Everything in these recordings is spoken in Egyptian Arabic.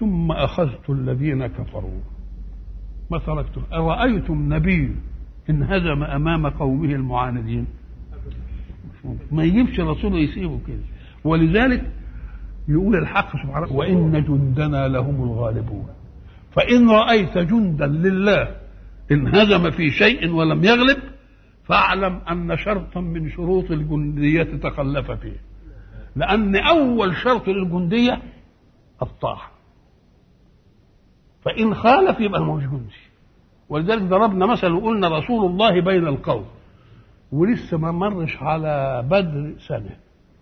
ثم أخذت الذين كفروا ما تركتم أرأيتم نبي انهزم أمام قومه المعاندين ما يجيبش رسوله يسيبه كده ولذلك يقول الحق سبحانه وإن جندنا لهم الغالبون فإن رأيت جندا لله انهزم في شيء ولم يغلب فاعلم أن شرطا من شروط الجندية تخلف فيه لأن أول شرط للجندية الطاعة فإن خالف يبقى مش جندي ولذلك ضربنا مثل وقلنا رسول الله بين القوم ولسه ما مرش على بدر سنة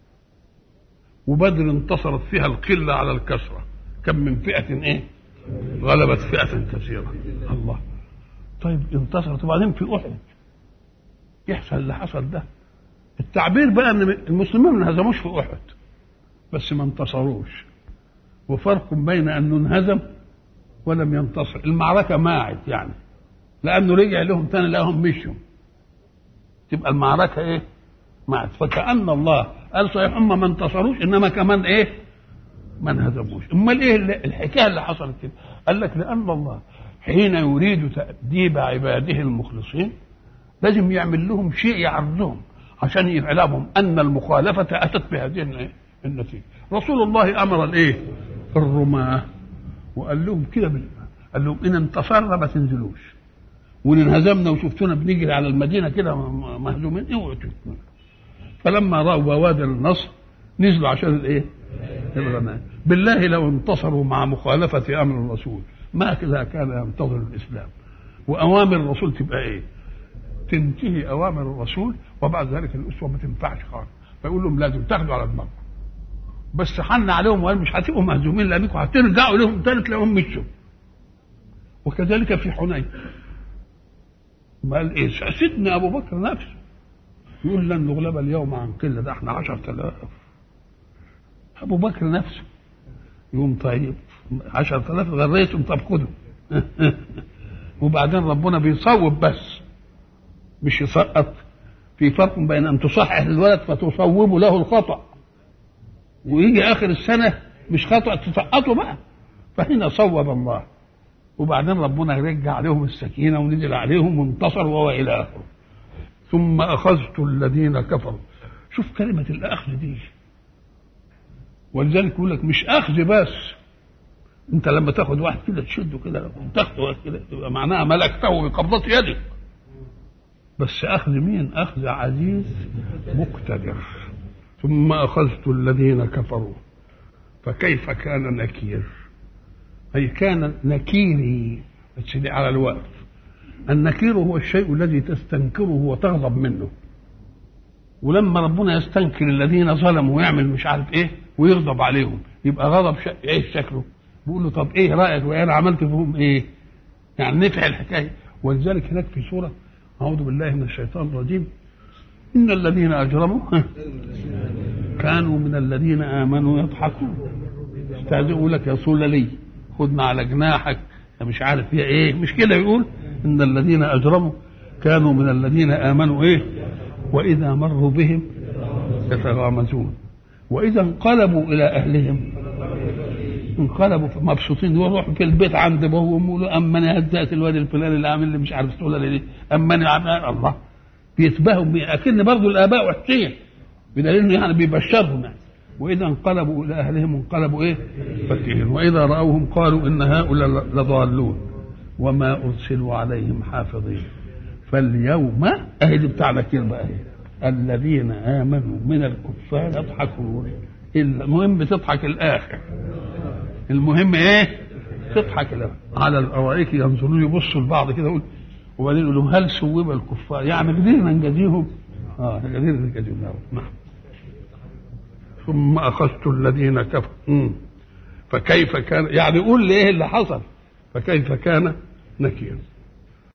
وبدر انتصرت فيها القلة على الكثرة كم من فئة ايه غلبت فئة كثيرة الله طيب انتصرت وبعدين في أحد يحصل اللي حصل ده التعبير بقى ان المسلمين ما انهزموش في احد بس ما انتصروش وفرق بين انه انهزم ولم ينتصر المعركه ماعت يعني لانه رجع لهم تاني لهم مشوا تبقى المعركه ايه ماعت فكأن الله قال صحيح هم ما انتصروش انما كمان ايه ما انهزموش امال ايه الحكايه اللي حصلت كده قال لك لان الله حين يريد تأديب عباده المخلصين لازم يعمل لهم شيء يعرضهم عشان يعلمهم ان المخالفه اتت بهذه النتيجه رسول الله امر الايه الرماه وقال لهم كده بال... قال لهم ان انتصرنا ما تنزلوش وان انهزمنا وشفتونا بنجري على المدينه كده مهزومين اوعوا تشوفونا فلما راوا بوادر النصر نزلوا عشان الايه الرماه بالله لو انتصروا مع مخالفه امر الرسول ما كذا كان ينتظر الاسلام واوامر الرسول تبقى ايه تنتهي اوامر الرسول وبعد ذلك الاسوه ما تنفعش خالص فيقول لهم لازم تاخدوا على دماغكم بس حن عليهم وقال مش هتبقوا مهزومين لانكم هترجعوا لهم تاني تلاقيهم مشوا وكذلك في حنين ما قال ايه سيدنا ابو بكر نفسه يقول لن نغلب اليوم عن قله ده احنا 10000 ابو بكر نفسه يقوم طيب 10000 غريتم طب خدوا وبعدين ربنا بيصوب بس مش يسقط في فرق بين ان تصحح الولد فتصوب له الخطا ويجي اخر السنه مش خطا تسقطه بقى فهنا صوب الله وبعدين ربنا يرجع عليهم السكينه ونزل عليهم وانتصر وهو الى اخره ثم اخذت الذين كفروا شوف كلمه الاخذ دي ولذلك يقول لك مش اخذ بس انت لما تاخد واحد كده تشده كده تاخده كده يبقى معناها ملكته بقبضه يدك بس اخذ مين اخذ عزيز مقتدر ثم اخذت الذين كفروا فكيف كان نكير اي كان نكيري بس دي على الوقت النكير هو الشيء الذي تستنكره وتغضب منه ولما ربنا يستنكر الذين ظلموا ويعمل مش عارف ايه ويغضب عليهم يبقى غضب ش... ايه شكله بيقول له طب ايه رايك وانا عملت فيهم ايه يعني نفع الحكايه ولذلك هناك في سوره أعوذ بالله من الشيطان الرجيم إن الذين أجرموا كانوا من الذين آمنوا يضحكون استهزئوا لك يا لي خدنا على جناحك مش عارف هي ايه مش كده يقول ان الذين اجرموا كانوا من الذين امنوا ايه واذا مروا بهم يتغامزون واذا انقلبوا الى اهلهم انقلبوا مبسوطين يروحوا في البيت عند ابوه وامه يقولوا اما انا هزأت الواد الفلاني اللي عامل لي مش عارف تقول لي اما انا عامل الله بيتباهوا اكن برضه الاباء وحشين بدليل انه يعني بيبشرهم يعني واذا انقلبوا الى اهلهم انقلبوا ايه؟ فكهين واذا راوهم قالوا ان هؤلاء لضالون وما ارسلوا عليهم حافظين فاليوم اهي دي بتاعنا كده بقى الذين امنوا من الكفار يضحكون المهم تضحك الاخر المهم ايه تضحك الاخر على الارائك ينظرون يبصوا لبعض كده يقول وبعدين يقول لهم هل سوب الكفار يعني قدرنا نجازيهم اه قدرنا نجازيهم نعم ثم اخذت الذين كفروا فكيف كان يعني قول لي ايه اللي حصل فكيف كان نكير